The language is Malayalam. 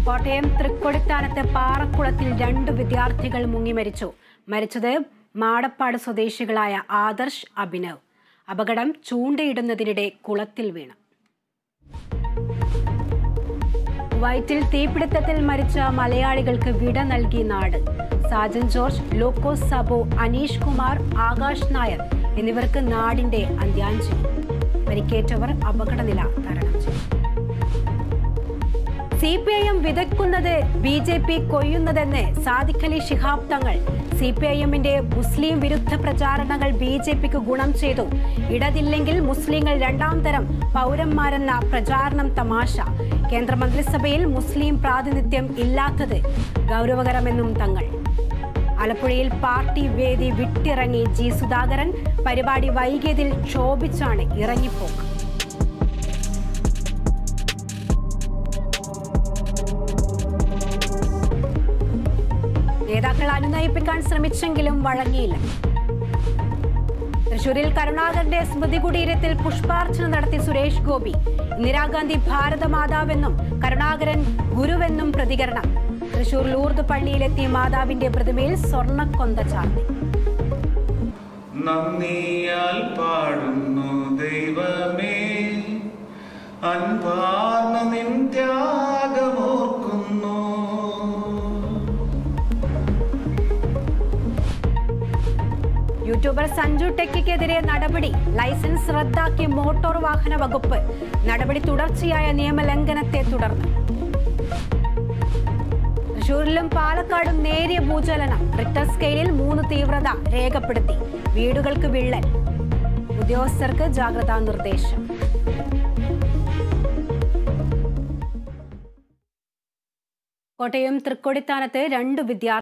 കോട്ടയം തൃക്കൊടിത്താനത്ത് പാറക്കുളത്തിൽ രണ്ടു വിദ്യാർത്ഥികൾ മുങ്ങി മരിച്ചു മരിച്ചത് മാടപ്പാട് സ്വദേശികളായ ആദർശ് അഭിനവ് അപകടം ചൂണ്ടയിടുന്നതിനിടെ കുളത്തിൽ വീണു വയറ്റിൽ തീപിടുത്തത്തിൽ മരിച്ച മലയാളികൾക്ക് വിട നൽകി നാട് സാജൻ ജോർജ് ലോക്കോസ് സബോ അനീഷ് കുമാർ ആകാശ് നായർ എന്നിവർക്ക് നാടിന്റെ അന്ത്യാഞ്ജലി പരിക്കേറ്റവർ അപകടനില തരണം ചെയ്തു സി പി ഐ എം വിതയ്ക്കുന്നത് ബി ജെ പി കൊയ്യുന്നതെന്ന് Sadiqali Shihab Thangal C P I എമ്മിന്റെ മുസ്ലിം വിരുദ്ധ പ്രചാരണങ്ങൾ ബി ജെ പിക്ക് ഗുണം ചെയ്തു ഇടതില്ലെങ്കിൽ മുസ്ലിങ്ങൾ രണ്ടാം തരം പൗരന്മാരെന്ന പ്രചാരണം തമാശ കേന്ദ്രമന്ത്രിസഭയിൽ മുസ്ലിം പ്രാതിനിധ്യം ഇല്ലാത്തത് ഗൗരവകരമെന്നും തങ്ങൾ ആലപ്പുഴയിൽ പാർട്ടി വേദി വിട്ടിറങ്ങി ജി സുധാകരൻ പരിപാടി വൈകിയതിൽ ക്ഷോഭിച്ചാണ് ഇറങ്ങിപ്പോക്ക് നേതാക്കൾ അനുനയിപ്പിക്കാൻ ശ്രമിച്ചെങ്കിലും വഴങ്ങിയില്ല തൃശൂരിൽ കരുണാകരന്റെ സ്മൃതി കുടീരത്തിൽ പുഷ്പാർച്ചന നടത്തി സുരേഷ് ഗോപി ഇന്ദിരാഗാന്ധി ഭാരതമാതാവെന്നും കരുണാകരൻ ഗുരുവെന്നും പ്രതികരണം തൃശൂർ ലൂർദ് പള്ളിയിലെത്തിയ മാതാവിന്റെ പ്രതിമയിൽ സ്വർണ്ണക്കൊന്ത ചാർത്തി നന്ദിയാൽ പാടുന്നു ദൈവമേ അൻപാർന്ന നിൻ ത്യാഗമോർക്കുന്നു യൂട്യൂബർ സഞ്ജു ടെക്കിക്കെതിരെ നടപടി ലൈസൻസ് റദ്ദാക്കി മോട്ടോർ വാഹന വകുപ്പ് നടപടി തുടർച്ചയായ നിയമലംഘനത്തെ തുടർന്ന് തൃശൂരിലും പാലക്കാടും നേരിയ ഭൂചലനം റിക്ടർ സ്കെയിലിൽ മൂന്ന് തീവ്രത രേഖപ്പെടുത്തി വീടുകൾക്ക് വിള്ളൽ ഉദ്യോഗസ്ഥർക്ക് ജാഗ്രതാ നിർദ്ദേശം കോട്ടയം തൃക്കൊടിത്താനത്ത് രണ്ട് വിദ്യാർത്ഥി